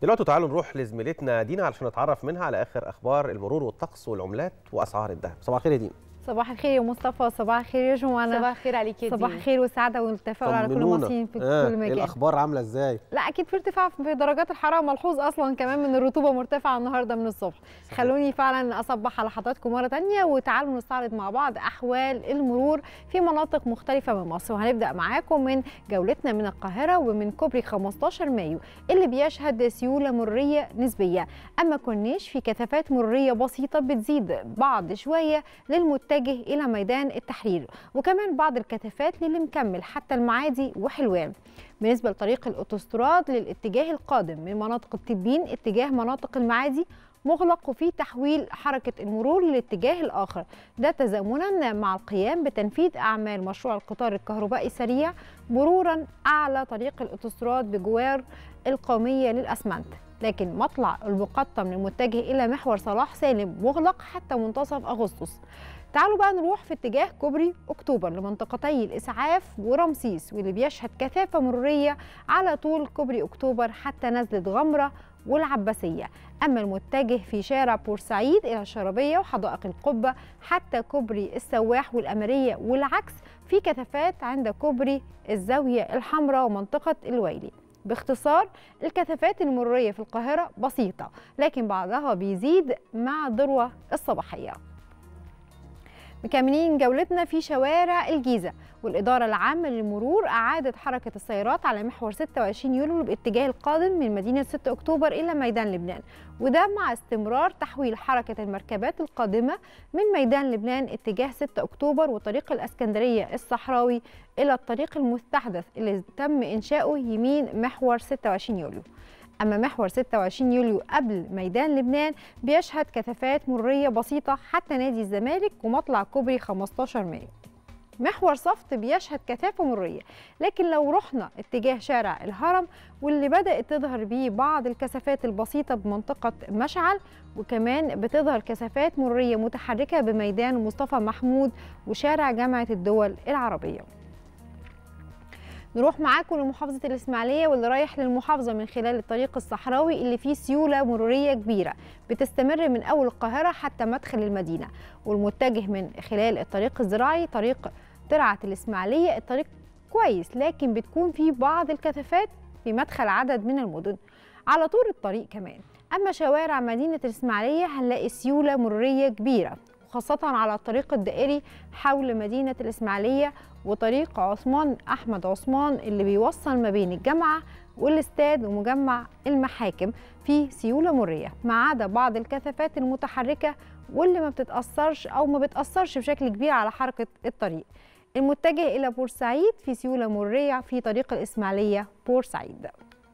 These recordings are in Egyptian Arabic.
دلوقتي تعالوا نروح لزميلتنا دينا علشان نتعرف منها على اخر اخبار المرور والطقس والعملات واسعار الذهب صباح الخير يا دينا صباح الخير يا مصطفى صباح الخير يا جوانا صباح الخير عليك يا صباح دينا. الخير والسعاده والتفاؤل على كل طمنونا. المصريين في آه، كل ايه مكان الاخبار عامله ازاي لا اكيد في ارتفاع في درجات الحراره ملحوظ اصلا كمان من الرطوبه مرتفعه النهارده من الصبح خلوني فعلا اصبح على حضراتكم مره تانية وتعالوا نستعرض مع بعض احوال المرور في مناطق مختلفه من مصر وهنبدا معاكم من جولتنا من القاهره ومن كوبري 15 مايو اللي بيشهد سيوله مريه نسبيه اما كورنيش في كثافات مريه بسيطه بتزيد بعض شويه للمتجه الى ميدان التحرير وكمان بعض الكثافات للي مكمل حتى المعادي وحلوان بالنسبة لطريق الأوتوستراد للاتجاه القادم من مناطق التبين اتجاه مناطق المعادي مغلق وفي تحويل حركة المرور للاتجاه الآخر ده تزامنا مع القيام بتنفيذ أعمال مشروع القطار الكهربائي السريع مرورا أعلى طريق الأوتوستراد بجوار القومية للأسمنت لكن مطلع المقطم المتجه إلى محور صلاح سالم مغلق حتى منتصف أغسطس تعالوا بقى نروح في اتجاه كوبري اكتوبر لمنطقتي الاسعاف ورمسيس واللي بيشهد كثافه مروريه على طول كوبري اكتوبر حتى نزله غمره والعباسيه اما المتجه في شارع بورسعيد الى الشرابيه وحدائق القبه حتى كوبري السواح والاميريه والعكس في كثافات عند كوبري الزاويه الحمراء ومنطقه الويلي باختصار الكثافات المروريه في القاهره بسيطه لكن بعضها بيزيد مع الذروه الصباحيه مكملين جولتنا في شوارع الجيزة والإدارة العامة للمرور أعادت حركة السيارات على محور 26 يوليو باتجاه القادم من مدينة 6 أكتوبر إلى ميدان لبنان وده مع استمرار تحويل حركة المركبات القادمة من ميدان لبنان اتجاه 6 أكتوبر وطريق الأسكندرية الصحراوي إلى الطريق المستحدث اللي تم إنشاؤه يمين محور 26 يوليو أما محور 26 يوليو قبل ميدان لبنان بيشهد كثافات مرورية بسيطة حتى نادي الزمالك ومطلع كوبري 15 مايو محور صفت بيشهد كثافة مرورية لكن لو رحنا اتجاه شارع الهرم واللي بدأت تظهر بيه بعض الكثافات البسيطة بمنطقة مشعل وكمان بتظهر كثافات مرورية متحركة بميدان مصطفى محمود وشارع جامعة الدول العربية نروح معاكم لمحافظة الإسماعيلية واللي رايح للمحافظة من خلال الطريق الصحراوي اللي فيه سيولة مرورية كبيرة بتستمر من أول القاهرة حتى مدخل المدينة والمتجه من خلال الطريق الزراعي طريق ترعة الإسماعيلية الطريق كويس لكن بتكون فيه بعض الكثافات في مدخل عدد من المدن على طول الطريق كمان أما شوارع مدينة الإسماعيلية هنلاقي سيولة مرورية كبيرة خاصة على الطريق الدائري حول مدينة الإسماعيلية وطريق عثمان أحمد عثمان اللي بيوصل ما بين الجامعة والاستاد ومجمع المحاكم في سيولة مرية ما عدا بعض الكثافات المتحركة واللي ما بتتأثرش أو ما بتأثرش بشكل كبير على حركة الطريق المتجه إلى بورسعيد في سيولة مرية في طريق الإسماعيلية بورسعيد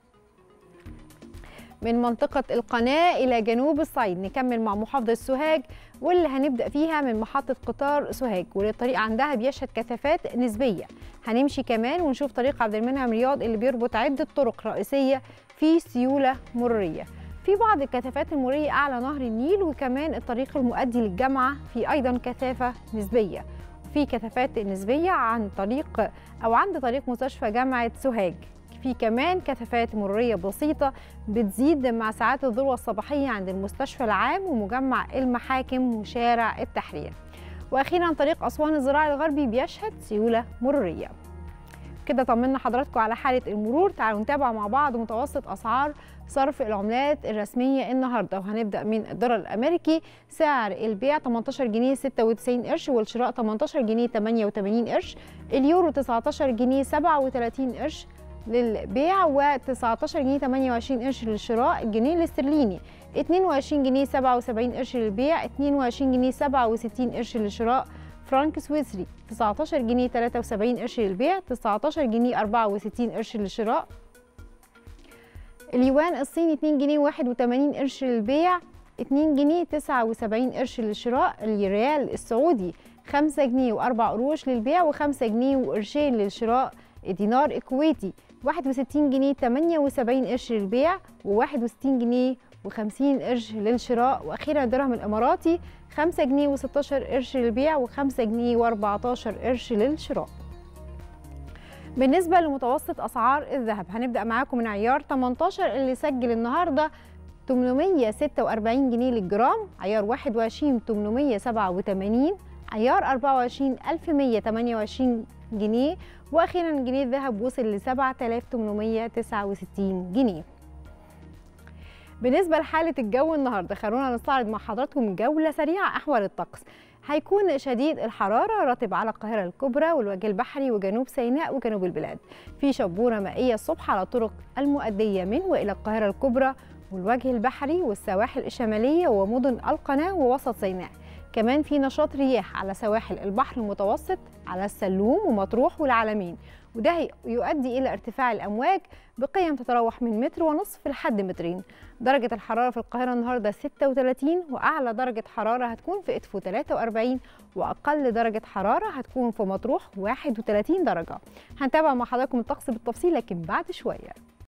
من منطقة القناة إلى جنوب الصعيد نكمل مع محافظة سوهاج واللي هنبدأ فيها من محطة قطار سوهاج واللي الطريق عندها بيشهد كثافات نسبية هنمشي كمان ونشوف طريق عبد المنعم رياض اللي بيربط عدة طرق رئيسية في سيولة مرورية في بعض الكثافات المرورية أعلى نهر النيل وكمان الطريق المؤدي للجامعة في أيضا كثافة نسبية في كثافات نسبية عن طريق أو عند طريق مستشفى جامعة سوهاج في كمان كثافات مرورية بسيطة بتزيد مع ساعات الذروة الصباحية عند المستشفى العام ومجمع المحاكم وشارع التحرير وأخيرا طريق أسوان الزراعي الغربي بيشهد سيولة مرورية كده طمنا حضراتكم على حالة المرور تعالوا نتابع مع بعض متوسط أسعار صرف العملات الرسمية النهاردة وهنبدأ من الدولار الأمريكي سعر البيع 18 جنيه 96 قرش والشراء 18 جنيه 88 قرش اليورو 19 جنيه 37 قرش للبيع و19 جنيه 28 قرش للشراء الجنيه الاسترليني 22 جنيه 77 قرش للبيع 22 جنيه 67 قرش للشراء فرانك سويسري 19 جنيه 73 قرش للبيع 19 جنيه 64 قرش للشراء اليوان الصيني 2 جنيه 81 قرش للبيع 2 جنيه 79 قرش للشراء الريال السعودي 5 جنيه و4 قروش للبيع و5 جنيه وقرشين للشراء الدينار الكويتي 61 جنيه 78 قرش للبيع و61 جنيه و50 قرش للشراء واخيرا الدرهم الاماراتي 5 جنيه و16 قرش للبيع و5 جنيه و14 قرش للشراء بالنسبة لمتوسط أسعار الذهب هنبدأ معاكم من عيار 18 اللي سجل النهاردة 846 جنيه للجرام عيار 21 887 عيار 24 1128 جنيه واخيرا جنيه الذهب وصل ل 7869 جنيه بالنسبة لحالة الجو النهاردة خلونا نستعرض مع حضراتكم جولة سريعة أحوال الطقس هيكون شديد الحرارة راتب على القاهرة الكبرى والوجه البحري وجنوب سيناء وجنوب البلاد في شبورة مائية الصبح على الطرق المؤدية من وإلى القاهرة الكبرى والوجه البحري والسواحل الشمالية ومدن القناة ووسط سيناء كمان في نشاط رياح على سواحل البحر المتوسط على السلوم ومطروح والعلمين وده يؤدي إلى ارتفاع الأمواج بقيم تتراوح من متر ونصف لحد مترين درجة الحرارة في القاهرة النهاردة 36 وأعلى درجة حرارة هتكون في إدفو 43 وأقل درجة حرارة هتكون في مطروح 31 درجة هنتابع مع حضراتكم الطقس بالتفصيل لكن بعد شوية